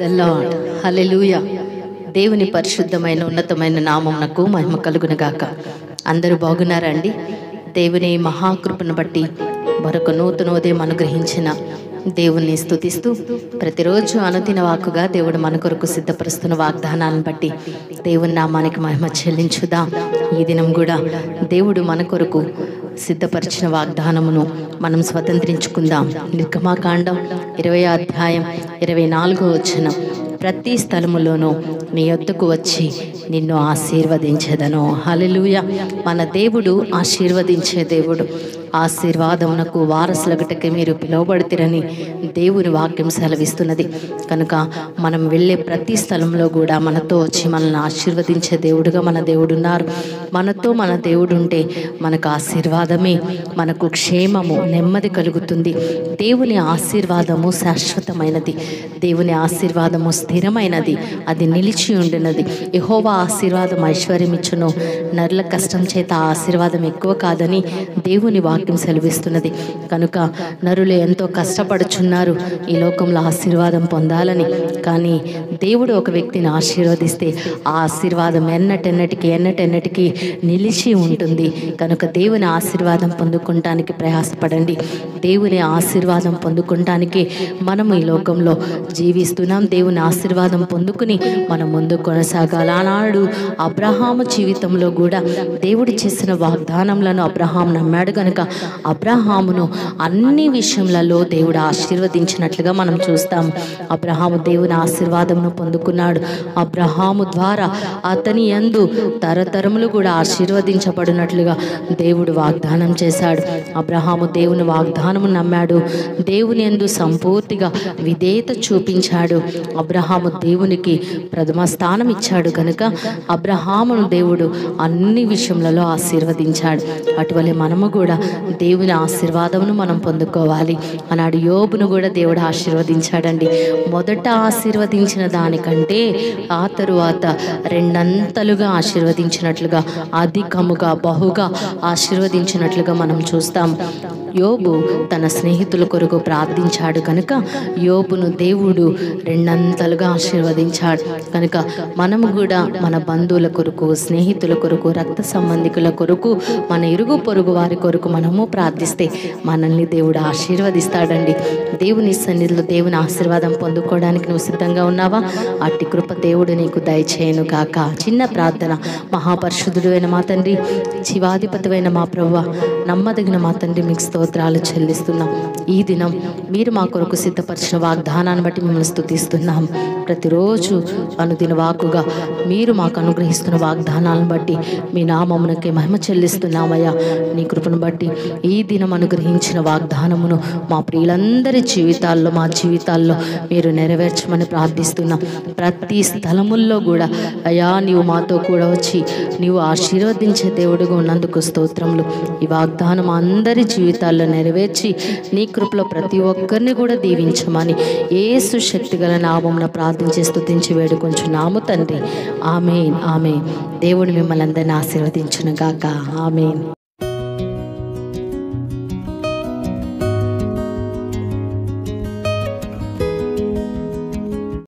lord హల్లెలూయ దేవుని పరిశుద్ధమైన ఉన్నతమైన నామమునకు మహిమ కలుగును గాక అందరూ బాగున్నారండి దేవుని మహాకృపను బట్టి మరొక నూతన ఉదయం అనుగ్రహించిన దేవుణ్ణి స్తుతిస్తూ ప్రతిరోజు అనుదిన వాక్కుగా దేవుడు మన కొరకు సిద్ధపరుస్తున్న వాగ్దానాలను బట్టి దేవుని నామానికి మహిమ చెల్లించుదా ఈ దినం కూడా దేవుడు మన కొరకు సిద్ధపరిచిన వాగ్దానమును మనం స్వతంత్రించుకుందాం నిర్గమాకాండం ఇరవై అధ్యాయం ఇరవై నాలుగో వచ్చిన ప్రతి స్థలములోనూ నీ యొద్దకు వచ్చి నిన్ను ఆశీర్వదించేదను హల్లెలూయ మన దేవుడు ఆశీర్వదించే దేవుడు ఆశీర్వాదమునకు వారసులగటకి మీరు పిలువబడితిరని దేవుని వాక్యం సెలవిస్తున్నది కనుక మనం వెళ్ళే ప్రతి స్థలంలో కూడా మనతో వచ్చి మనల్ని ఆశీర్వదించే దేవుడుగా మన దేవుడు ఉన్నారు మనతో మన దేవుడు ఉంటే మనకు ఆశీర్వాదమే మనకు క్షేమము నెమ్మది కలుగుతుంది దేవుని ఆశీర్వాదము శాశ్వతమైనది దేవుని ఆశీర్వాదము స్థిరమైనది అది నిలిచి ఉండినది యహోవా ఆశీర్వాదం ఐశ్వర్యం ఇచ్చును నరుల కష్టం చేత ఆ ఆశీర్వాదం ఎక్కువ కాదని దేవుని వాక్యం సెలవిస్తున్నది కనుక నరులు ఎంతో కష్టపడుచున్నారు ఈ లోకంలో ఆశీర్వాదం పొందాలని కానీ దేవుడు ఒక వ్యక్తిని ఆశీర్వదిస్తే ఆ ఆశీర్వాదం ఎన్నటెన్నటికి ఎన్నటెన్నటికి నిలిచి ఉంటుంది కనుక దేవుని ఆశీర్వాదం పొందుకుంటానికి ప్రయాసపడండి దేవుని ఆశీర్వాదం పొందుకుంటానికి మనము ఈ లోకంలో జీవిస్తున్నాం దేవుని ఆశీర్వాదం పొందుకుని మనం ముందు కొనసాగాలి ఆనాడు అబ్రహాము జీవితంలో కూడా దేవుడు చేసిన వాగ్దానములను అబ్రహాం నమ్మాడు కనుక అబ్రహామును అన్ని విషయములలో దేవుడు ఆశీర్వదించినట్లుగా మనం చూస్తాం అబ్రహాము దేవుని ఆశీర్వాదమును పొందుకున్నాడు అబ్రహాము ద్వారా అతని యందు తరతరములు కూడా ఆశీర్వదించబడినట్లుగా దేవుడు వాగ్దానం చేశాడు అబ్రహాము దేవుని వాగ్దానము నమ్మాడు దేవుని యందు సంపూర్తిగా విధేయత చూపించాడు అబ్రహాము దేవునికి ప్రథమ స్థానం ఇచ్చాడు కనుక అబ్రహామును దేవుడు అన్ని విషయములలో ఆశీర్వదించాడు అటువలే మనము కూడా దేవుని ఆశీర్వాదమును మనం పొందుకోవాలి అన్నాడు యోబును కూడా దేవుడు ఆశీర్వదించాడండి మొదట ఆశీర్వదించిన దానికంటే ఆ తరువాత రెండంతలుగా ఆశీర్వదించినట్లుగా అధికముగా బహుగా ఆశీర్వదించినట్లుగా మనం చూస్తాం యోబు తన స్నేహితుల కొరకు ప్రార్థించాడు కనుక యోబును దేవుడు రెండంతలుగా ఆశీర్వదించాడు కనుక మనము కూడా మన బంధువుల కొరకు స్నేహితుల కొరకు రక్త సంబంధికుల కొరకు మన ఇరుగు పొరుగు వారి కొరకు మనము ప్రార్థిస్తే మనల్ని దేవుడు ఆశీర్వదిస్తాడండి దేవుని సన్నిధిలో దేవుని ఆశీర్వాదం పొందుకోవడానికి నువ్వు సిద్ధంగా ఉన్నావా అట్టి కృప దేవుడు నీకు దయచేయను కాక చిన్న ప్రార్థన మహాపరిశుద్ధుడు అయిన మా తండ్రి శివాధిపతివైన మా ప్రభు నమ్మదగిన మా తండ్రి మీకు స్తోత్రాలు చెల్లిస్తున్నాం ఈ దినం మీరు మా కొరకు సిద్ధపరిచిన వాగ్దానాన్ని బట్టి మిమ్మల్ని స్తుతిస్తున్నాం ప్రతిరోజు అనుదిన వాకుగా మీరు మాకు అనుగ్రహిస్తున్న వాగ్దానాలను బట్టి మీ నామమునకే మహిమ చెల్లిస్తున్నామయ్యా నీ కృపను బట్టి ఈ దినం అనుగ్రహించిన వాగ్దానమును మా ప్రియులందరి జీవితాల్లో మా జీవితాల్లో మీరు నెరవేర్చమని ప్రార్థిస్తున్నాం ప్రతి స్థలముల్లో కూడా అయ్యా నీవు మాతో కూడా వచ్చి నీవు ఆశీర్వదించే దేవుడుగా ఉన్నందుకు స్తోత్రములు ఈ వాగ్దానం అందరి జీవితాల్లో నెరవేర్చి నీ కృపలో ప్రతి ఒక్కరిని కూడా దీవించమని ఏసు శక్తిగల నామమున ప్రార్థించి స్తుతించి వేడుకొంచున్నాము తండ్రి ఆమెన్ ఆమె దేవుడు మిమ్మల్ని అందరిని ఆశీర్వదించును గాక ఆమెన్